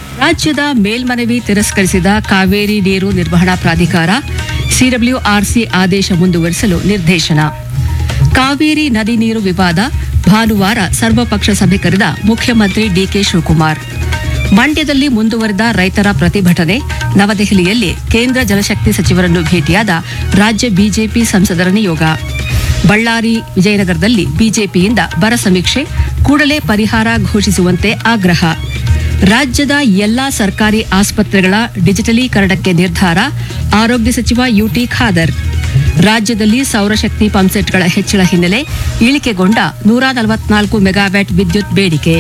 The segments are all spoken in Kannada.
ರಾಜ್ಯದ ಮೇಲ್ಮನವಿ ತಿರಸ್ಕರಿಸಿದ ಕಾವೇರಿ ನೀರು ನಿರ್ವಹಣಾ ಪ್ರಾಧಿಕಾರ ಸಿಡಬ್ಲ್ಯೂಆರ್ಸಿ ಆದೇಶ ಮುಂದುವರಿಸಲು ನಿರ್ದೇಶನ ಕಾವೇರಿ ನದಿ ನೀರು ವಿವಾದ ಭಾನುವಾರ ಸರ್ವಪಕ್ಷ ಸಭೆ ಕರೆದ ಮುಖ್ಯಮಂತ್ರಿ ಡಿಕೆ ಶಿವಕುಮಾರ್ ಮಂಡ್ಯದಲ್ಲಿ ಮುಂದುವರೆದ ರೈತರ ಪ್ರತಿಭಟನೆ ನವದೆಹಲಿಯಲ್ಲಿ ಕೇಂದ್ರ ಜಲಶಕ್ತಿ ಸಚಿವರನ್ನು ಭೇಟಿಯಾದ ರಾಜ್ಯ ಬಿಜೆಪಿ ಸಂಸದರ ನಿಯೋಗ ಬಳ್ಳಾರಿ ವಿಜಯನಗರದಲ್ಲಿ ಬಿಜೆಪಿಯಿಂದ ಬರ ಸಮೀಕ್ಷೆ ಕೂಡಲೇ ಪರಿಹಾರ ಘೋಷಿಸುವಂತೆ ಆಗ್ರಹ ರಾಜ್ಯದ ಎಲ್ಲಾ ಸರ್ಕಾರಿ ಆಸ್ಪತ್ರೆಗಳ ಡಿಜಿಟಲೀಕರಣಕ್ಕೆ ನಿರ್ಧಾರ ಆರೋಗ್ಯ ಸಚಿವ ಯುಟಿ ಖಾದರ್ ರಾಜ್ಯದಲ್ಲಿ ಸೌರಶಕ್ತಿ ಪಂಪ್ಸೆಟ್ಗಳ ಹೆಚ್ಚಳ ಹಿನ್ನೆಲೆ ಇಳಿಕೆಗೊಂಡ ನೂರ ನಲವತ್ನಾಲ್ಕು ಮೆಗಾವ್ಯಾಟ್ ವಿದ್ಯುತ್ ಬೇಡಿಕೆ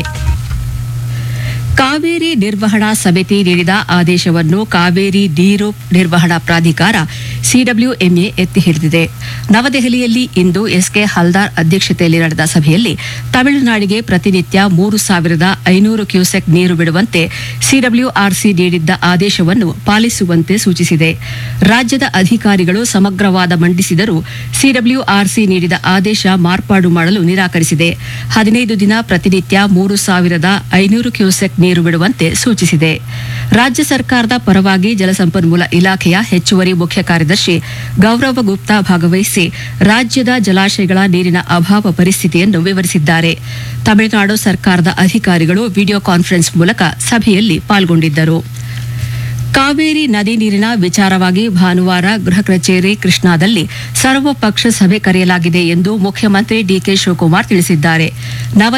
ಕಾವೇರಿ ನಿರ್ವಹಣಾ ಸಮಿತಿ ನೀಡಿದ ಆದೇಶವನ್ನು ಕಾವೇರಿ ನೀರು ನಿರ್ವಹಣಾ ಪ್ರಾಧಿಕಾರ ಸಿಡಬ್ಲ್ಯೂಎಂಎ ಎತ್ತಿ ಹಿಡಿದಿದೆ ನವದೆಹಲಿಯಲ್ಲಿ ಇಂದು ಎಸ್ಕೆ ಹಲ್ದಾರ್ ಅಧ್ಯಕ್ಷತೆಯಲ್ಲಿ ನಡೆದ ಸಭೆಯಲ್ಲಿ ತಮಿಳುನಾಡಿಗೆ ಪ್ರತಿನಿತ್ಯ ಮೂರು ಸಾವಿರದ ಐನೂರು ಕ್ಯೂಸೆಕ್ ನೀರು ಬಿಡುವಂತೆ ಸಿಡಬ್ಲ್ಯೂಆರ್ಸಿ ನೀಡಿದ್ದ ಆದೇಶವನ್ನು ಪಾಲಿಸುವಂತೆ ಸೂಚಿಸಿದೆ ರಾಜ್ಯದ ಅಧಿಕಾರಿಗಳು ಸಮಗ್ರವಾದ ಮಂಡಿಸಿದರೂ ಸಿಡಬ್ಲ್ಯೂಆರ್ಸಿ ನೀಡಿದ ಆದೇಶ ಮಾರ್ಪಾಡು ಮಾಡಲು ನಿರಾಕರಿಸಿದೆ ಹದಿನೈದು ದಿನ ಪ್ರತಿನಿತ್ಯ ಮೂರು ಸಾವಿರದ ಐನೂರು ಕ್ಯೂಸೆಕ್ ನೀರು ಬಿಡುವಂತೆ ಸೂಚಿಸಿದೆ ರಾಜ್ಯ ಸರ್ಕಾರದ ಪರವಾಗಿ ಜಲಸಂಪನ್ಮೂಲ ಇಲಾಖೆಯ ಹೆಚ್ಚುವರಿ ಮುಖ್ಯ ಕಾರ್ಯದರ್ಶಿ ಗೌರವ ಗುಪ್ತಾ ಭಾಗವಹಿಸಿ ರಾಜ್ಯದ ಜಲಾಶಯಗಳ ನೀರಿನ ಅಭಾವ ಪರಿಸ್ಥಿತಿಯನ್ನು ವಿವರಿಸಿದ್ದಾರೆ ತಮಿಳುನಾಡು ಸರ್ಕಾರದ ಅಧಿಕಾರಿಗಳು ವಿಡಿಯೋ ಕಾನ್ಫರೆನ್ಸ್ ಮೂಲಕ ಸಭೆಯಲ್ಲಿ ಪಾಲ್ಗೊಂಡಿದ್ದರು ಕಾವೇರಿ ನದಿ ನೀರಿನ ವಿಚಾರವಾಗಿ ಭಾನುವಾರ ಗೃಹ ಕಚೇರಿ ಕೃಷ್ಣಾದಲ್ಲಿ ಸರ್ವಪಕ್ಷ ಸಭೆ ಕರೆಯಲಾಗಿದೆ ಎಂದು ಮುಖ್ಯಮಂತ್ರಿ ಡಿಕೆ ಶಿವಕುಮಾರ್ ತಿಳಿಸಿದ್ದಾರೆ ನವ